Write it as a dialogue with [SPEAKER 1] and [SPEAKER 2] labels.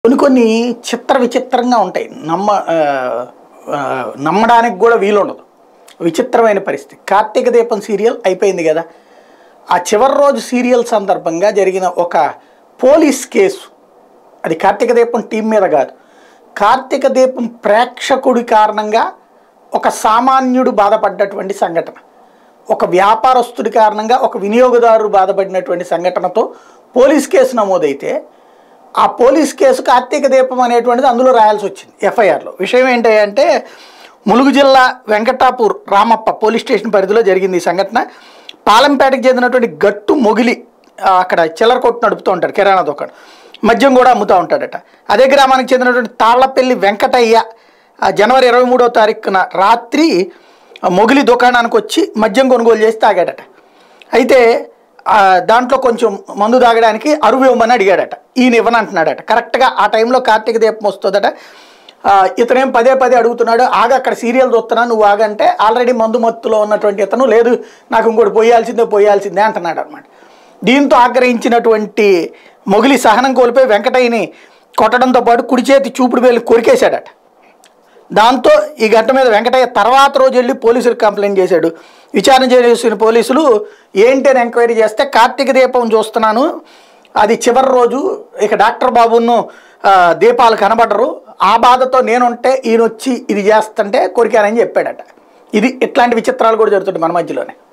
[SPEAKER 1] కొన్ని కొన్ని చిత్ర విచిత్రంగా ఉంటాయి నమ్మ ఆ, ఆ, నమ్మడానికి కూడా వీలుండదు విచిత్రమైన పరిస్థితి కార్తీక దీపం సీరియల్ అయిపోయింది కదా ఆ చివరి రోజు సీరియల్ సందర్భంగా జరిగిన ఒక పోలీస్ కేసు అది కార్తీక దీపం టీం మీద కాదు కార్తీక దీపం ప్రేక్షకుడి కారణంగా ఒక సామాన్యుడు బాధపడ్డటువంటి సంఘటన ఒక వ్యాపారస్తుడి కారణంగా ఒక వినియోగదారుడు బాధపడినటువంటి సంఘటనతో పోలీస్ కేసు నమోదైతే ఆ పోలీస్ కేసు కార్తీక దీపం అనేటువంటిది అందులో రాయాల్సి వచ్చింది ఎఫ్ఐఆర్లో విషయం ఏంటంటే ములుగు జిల్లా వెంకటాపూర్ రామప్ప పోలీస్ స్టేషన్ పరిధిలో జరిగింది ఈ సంఘటన పాలంపేటకు చెందినటువంటి గట్టు మొగిలి ఆ, అక్కడ చిల్లర కొట్టు నడుపుతూ ఉంటాడు కిరాణా దుకాణం మద్యం కూడా అమ్ముతూ ఉంటాడట అదే గ్రామానికి చెందినటువంటి తాళ్లపల్లి వెంకటయ్య ఆ, జనవరి ఇరవై మూడో తారీఖున రాత్రి ఆ, మొగిలి దుకాణానికి వచ్చి మద్యం కొనుగోలు చేసి తాగాడట అయితే ఆ, దాంట్లో కొంచెం మందు తాగడానికి అరువు ఇవ్వమని అడిగాడట ఈయన ఇవ్వనంటున్నాడట కరెక్ట్గా ఆ టైంలో కార్తీక దీపం వస్తుందట ఆ, ఇతనేం పదే పదే అడుగుతున్నాడు ఆగ అక్కడ సీరియల్ చూస్తున్నా నువ్వు ఆగంటే ఆల్రెడీ మందు మత్తులో ఉన్నటువంటి ఇతను లేదు నాకు ఇంకోటి పోయాల్సిందే పోయాల్సిందే అంటున్నాడు అనమాట దీంతో ఆగ్రహించినటువంటి మొగిలి సహనం కోల్పోయి వెంకటయ్యని కొట్టడంతో పాటు కుడి చేతి చూపుడు వేలు కొరికేశాడట దాంతో ఈ ఘటన మీద వెంకటయ్య తర్వాత రోజు వెళ్ళి పోలీసులకు కంప్లైంట్ చేశాడు విచారణ చేసిన పోలీసులు ఏంటి అని ఎంక్వైరీ చేస్తే కార్తీక దీపం చూస్తున్నాను అది చివరి రోజు ఇక డాక్టర్ బాబును ఆ, దీపాలు కనబడరు ఆ బాధతో నేనుంటే ఈయన వచ్చి ఇది చేస్తుంటే కొరికానని చెప్పాడట ఇది ఇట్లాంటి విచిత్రాలు కూడా జరుగుతుంది మన మధ్యలోనే